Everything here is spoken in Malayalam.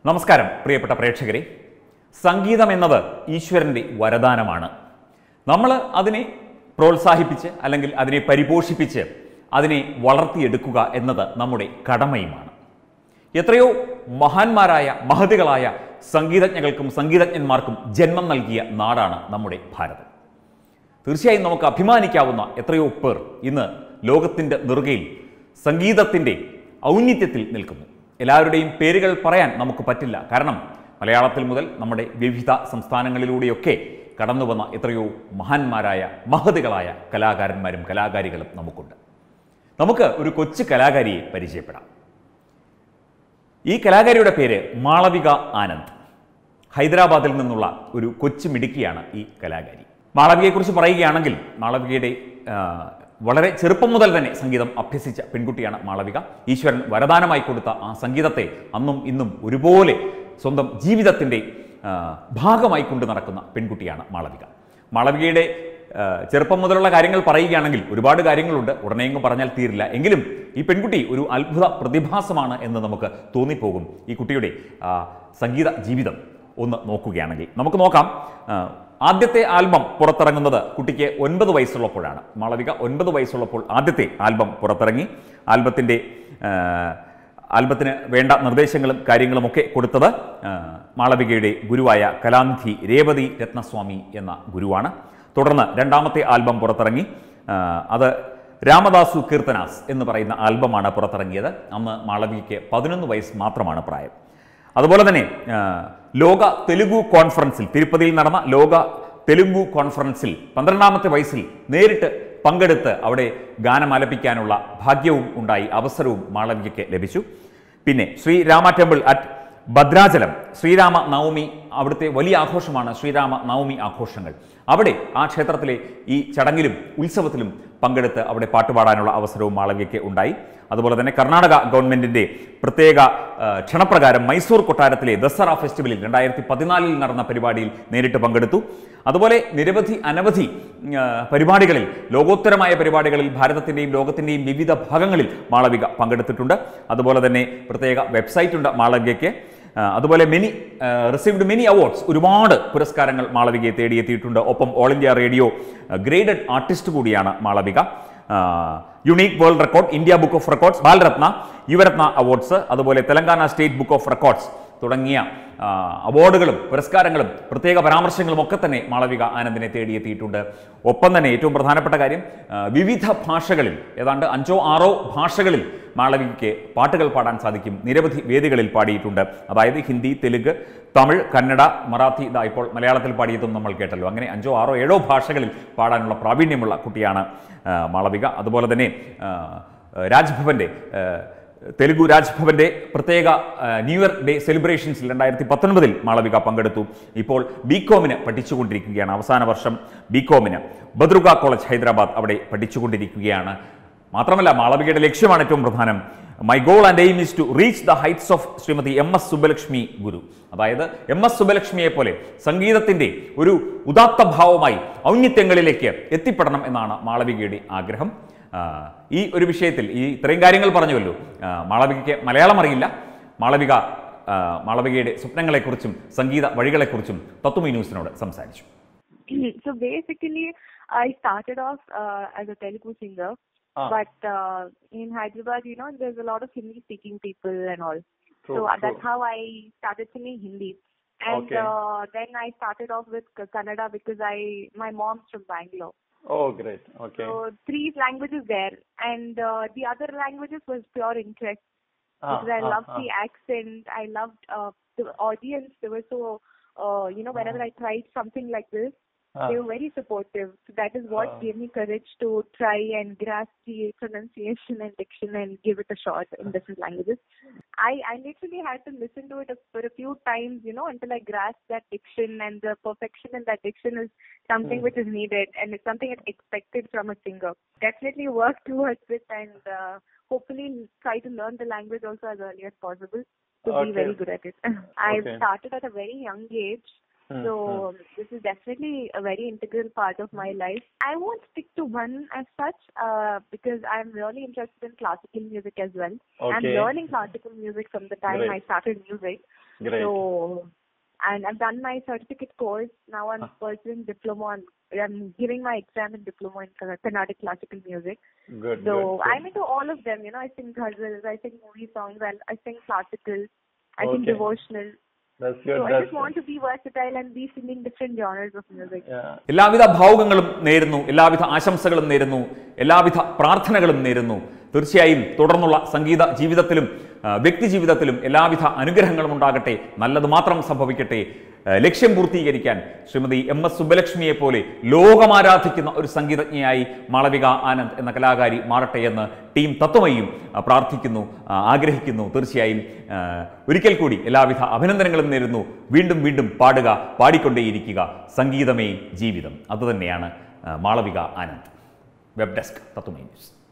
നമസ്കാരം പ്രിയപ്പെട്ട പ്രേക്ഷകരെ സംഗീതം എന്നത് ഈശ്വരൻ്റെ വരദാനമാണ് നമ്മൾ അതിനെ പ്രോത്സാഹിപ്പിച്ച് അല്ലെങ്കിൽ അതിനെ പരിപോഷിപ്പിച്ച് അതിനെ വളർത്തിയെടുക്കുക എന്നത് നമ്മുടെ കടമയുമാണ് എത്രയോ മഹാന്മാരായ മഹതികളായ സംഗീതജ്ഞകൾക്കും സംഗീതജ്ഞന്മാർക്കും ജന്മം നൽകിയ നാടാണ് നമ്മുടെ ഭാരതം തീർച്ചയായും നമുക്ക് അഭിമാനിക്കാവുന്ന എത്രയോ പേർ ഇന്ന് ലോകത്തിൻ്റെ നെറുകയിൽ സംഗീതത്തിൻ്റെ ഔന്നിത്യത്തിൽ നിൽക്കുന്നു എല്ലാവരുടെയും പേരുകൾ പറയാൻ നമുക്ക് പറ്റില്ല കാരണം മലയാളത്തിൽ മുതൽ നമ്മുടെ വിവിധ സംസ്ഥാനങ്ങളിലൂടെയൊക്കെ കടന്നു വന്ന എത്രയോ മഹാന്മാരായ മഹതികളായ കലാകാരന്മാരും കലാകാരികളും നമുക്കുണ്ട് നമുക്ക് ഒരു കൊച്ചു കലാകാരിയെ പരിചയപ്പെടാം ഈ കലാകാരിയുടെ പേര് മാളവിക ആനന്ദ് ഹൈദരാബാദിൽ നിന്നുള്ള ഒരു കൊച്ചു മിടുക്കിയാണ് ഈ കലാകാരി മാളവികയെക്കുറിച്ച് പറയുകയാണെങ്കിൽ മാളവികയുടെ ആ, വളരെ ചെറുപ്പം മുതൽ തന്നെ സംഗീതം അഭ്യസിച്ച പെൺകുട്ടിയാണ് മാളവിക ഈശ്വരൻ വരദാനമായി കൊടുത്ത ആ സംഗീതത്തെ അന്നും ഇന്നും ഒരുപോലെ സ്വന്തം ജീവിതത്തിൻ്റെ ആ, ഭാഗമായി കൊണ്ടു നടക്കുന്ന പെൺകുട്ടിയാണ് മാളവിക മാളവികയുടെ ആ, ചെറുപ്പം മുതലുള്ള കാര്യങ്ങൾ പറയുകയാണെങ്കിൽ ഒരുപാട് കാര്യങ്ങളുണ്ട് ഉടനെയെങ്കിലും പറഞ്ഞാൽ തീരില്ല എങ്കിലും ഈ പെൺകുട്ടി ഒരു അത്ഭുത പ്രതിഭാസമാണ് എന്ന് നമുക്ക് തോന്നിപ്പോകും ഈ കുട്ടിയുടെ ആ, സംഗീത ജീവിതം ഒന്ന് നോക്കുകയാണെങ്കിൽ നമുക്ക് നോക്കാം ആ, ആദ്യത്തെ ആൽബം പുറത്തിറങ്ങുന്നത് കുട്ടിക്ക് ഒൻപത് വയസ്സുള്ളപ്പോഴാണ് മാളവിക ഒൻപത് വയസ്സുള്ളപ്പോൾ ആദ്യത്തെ ആൽബം പുറത്തിറങ്ങി ആൽബത്തിൻ്റെ ആ, ആൽബത്തിന് വേണ്ട നിർദ്ദേശങ്ങളും കാര്യങ്ങളുമൊക്കെ കൊടുത്തത് ആ, മാളവികയുടെ ഗുരുവായ കലാനിധി രേവതി രത്നസ്വാമി എന്ന ഗുരുവാണ് തുടർന്ന് രണ്ടാമത്തെ ആൽബം പുറത്തിറങ്ങി ആ, അത് രാമദാസു കീർത്തനാസ് എന്ന് പറയുന്ന ആൽബമാണ് പുറത്തിറങ്ങിയത് അന്ന് മാളവികയ്ക്ക് പതിനൊന്ന് വയസ്സ് മാത്രമാണ് പ്രായം അതുപോലെ തന്നെ ആ, ലോക തെലുഗു കോൺഫറൻസിൽ തിരുപ്പതിയിൽ നടന്ന ലോക തെലുഗു കോൺഫറൻസിൽ പന്ത്രണ്ടാമത്തെ വയസ്സിൽ നേരിട്ട് പങ്കെടുത്ത് അവിടെ ഗാനം ആലപിക്കാനുള്ള ഭാഗ്യവും ഉണ്ടായി അവസരവും മാളവികയ്ക്ക് ലഭിച്ചു പിന്നെ ശ്രീരാമ ടെമ്പിൾ അറ്റ് ഭദ്രാചലം ശ്രീരാമ നവമി അവിടുത്തെ വലിയ ആഘോഷമാണ് ശ്രീരാമ നവമി ആഘോഷങ്ങൾ അവിടെ ആ ക്ഷേത്രത്തിലെ ഈ ചടങ്ങിലും ഉത്സവത്തിലും പങ്കെടുത്ത് അവിടെ പാട്ടുപാടാനുള്ള അവസരവും മാളവികയ്ക്ക് ഉണ്ടായി അതുപോലെ തന്നെ കർണാടക ഗവൺമെന്റിന്റെ പ്രത്യേക ആ, ക്ഷണപ്രകാരം മൈസൂർ കൊട്ടാരത്തിലെ ദസറ ഫെസ്റ്റിവലിൽ രണ്ടായിരത്തി പതിനാലിൽ നടന്ന പരിപാടിയിൽ നേരിട്ട് പങ്കെടുത്തു അതുപോലെ നിരവധി അനവധി ആ, പരിപാടികളിൽ ലോകോത്തരമായ പരിപാടികളിൽ ഭാരതത്തിൻ്റെയും ലോകത്തിൻ്റെയും വിവിധ ഭാഗങ്ങളിൽ മാളവിക പങ്കെടുത്തിട്ടുണ്ട് അതുപോലെ തന്നെ പ്രത്യേക വെബ്സൈറ്റ് ഉണ്ട് മാളവികയ്ക്ക് ആ, അതുപോലെ മെനി റിസീവ്ഡ് മെനി അവാർഡ്സ് ഒരുപാട് പുരസ്കാരങ്ങൾ മാളവികയെ തേടിയെത്തിയിട്ടുണ്ട് ഒപ്പം all India radio graded artist കൂടിയാണ് Malavika unique world record India book of records Balaratna Yuvaratna awards അതുപോലെ Telangana state book of records തുടങ്ങിയ ആ, അവാർഡുകളും പുരസ്കാരങ്ങളും പ്രത്യേക പരാമർശങ്ങളും ഒക്കെ തന്നെ മാളവിക ആനന്ദിനെ തേടിയെത്തിയിട്ടുണ്ട് ഒപ്പം തന്നെ ഏറ്റവും പ്രധാനപ്പെട്ട കാര്യം ആ, വിവിധ ഭാഷകളിൽ ഏതാണ്ട് അഞ്ചോ ആറോ ഭാഷകളിൽ മാളവികയ്ക്ക് പാട്ടുകൾ പാടാൻ സാധിക്കും നിരവധി വേദികളിൽ പാടിയിട്ടുണ്ട് അതായത് ഹിന്ദി തെലുങ്ക് തമിഴ് കന്നഡ മറാത്തി ഇതാ ഇപ്പോൾ മലയാളത്തിൽ പാടിയതും നമ്മൾ കേട്ടല്ലോ അങ്ങനെ അഞ്ചോ ആറോ ഏഴോ ഭാഷകളിൽ പാടാനുള്ള പ്രാവീണ്യമുള്ള കുട്ടിയാണ് ആ, മാളവിക അതുപോലെ തന്നെ ആ, രാജ്ഭവന്റെ ആ, തെലുഗു രാജ്ഭവന്റെ പ്രത്യേക ആ, ന്യൂ ഇയർ ഡേ സെലിബ്രേഷൻസിൽ രണ്ടായിരത്തി പത്തൊൻപതിൽ മാളവിക പങ്കെടുത്തു ഇപ്പോൾ ബികോമിന് പഠിച്ചുകൊണ്ടിരിക്കുകയാണ് അവസാന വർഷം ബികോമിന് ബദ്രുഗ കോളേജ് ഹൈദരാബാദ് അവിടെ പഠിച്ചുകൊണ്ടിരിക്കുകയാണ് മാത്രമല്ല മാളവികയുടെ ലക്ഷ്യമാണ് ഏറ്റവും പ്രധാനം my goal and aim is to reach the heights of Shrimathi M S Subbulakshmi guru അതായത് എം എസ് സുബലക്ഷ്മിയെ പോലെ സംഗീതത്തിന്റെ ഒരു ഉദാത്ത ഭാവമായി ഔന്നിത്യങ്ങളിലേക്ക് എത്തിപ്പെടണം എന്നാണ് മാളവികയുടെ ആഗ്രഹം ആ, ഈ ഒരു വിഷയത്തിൽ ഈ ഇത്രയും കാര്യങ്ങൾ പറഞ്ഞുവല്ലോ ആ, മാളവികയ്ക്ക് മലയാളം അറിയില്ല മാളവിക ആ, മാളവികയുടെ സ്വപ്നങ്ങളെക്കുറിച്ചും സംഗീത വഴികളെക്കുറിച്ചും തത്വമി ന്യൂസിനോട് സംസാരിച്ചു so basically, I started off uh, as a Telugu singer, Ah. but uh, in Hyderabad, you know, there's a lot of Hindi-speaking people and all. True, so uh, true. that's how I started singing Hindi. And Okay. uh, then I started off with K- Kannada because I my mom's from Bangalore. Oh, great. Okay. So three languages there, and uh, the other languages was pure interest Ah, because I ah, loved ah. the accent. I loved uh, the audience. They were so, uh, you know, whenever I tried something like this, Ah. they were very supportive. So that is what Ah. gave me courage to try and grasp the pronunciation and diction and give it a shot in different languages. I, I literally had to listen to it a, for a few times, you know, until I grasped that diction and the perfection in that diction is something Hmm. which is needed and it's something that's expected from a singer. Definitely work towards it and uh, hopefully try to learn the language also as early as possible to be Okay. very good at it. I Okay. started at a very young age. Hmm, So this is definitely a very integral part of my life. I won't stick to one as such uh, because I'm really interested in classical music as well. I'm Okay. learning classical music from the time Great. I started music. Great. So, and I've done my certificate course. Now I'm pursuing diploma. On, I'm giving my exam in diploma in Carna- Carnatic classical music. Good. So good, good. I'm into all of them. You know, I sing ghazals, I sing movie songs, and I sing classical, I sing Okay. devotional. That's good. So I That's just want to be versatile and be singing different genres of music. yeah. എല്ലാവിധ ഭാവുകങ്ങളും നേരുന്നു എല്ലാവിധ ആശംസകളും നേരുന്നു എല്ലാവിധ പ്രാർത്ഥനകളും നേരുന്നു തീർച്ചയായും തുടർന്നുള്ള സംഗീത ജീവിതത്തിലും ആ, വ്യക്തി ജീവിതത്തിലും എല്ലാവിധ അനുഗ്രഹങ്ങളും ഉണ്ടാകട്ടെ നല്ലത് മാത്രം സംഭവിക്കട്ടെ ആ, ലക്ഷ്യം പൂർത്തീകരിക്കാൻ ശ്രീമതി എം എസ് സുബ്ബലക്ഷ്മിയെ പോലെ ലോകമാരാധിക്കുന്ന ഒരു സംഗീതജ്ഞയായി മാളവിക ആനന്ദ് എന്ന കലാകാരി മാറട്ടെ എന്ന് ടീം തത്വമയും ആ, പ്രാർത്ഥിക്കുന്നു ആ, ആഗ്രഹിക്കുന്നു തീർച്ചയായും ആ, ഒരിക്കൽ കൂടി എല്ലാവിധ അഭിനന്ദനങ്ങളും നേരുന്നു വീണ്ടും വീണ്ടും പാടുക പാടിക്കൊണ്ടേയിരിക്കുക സംഗീതമേ ജീവിതം അതുതന്നെയാണ് ആ, Malavika Anand web desk Tatwamayi news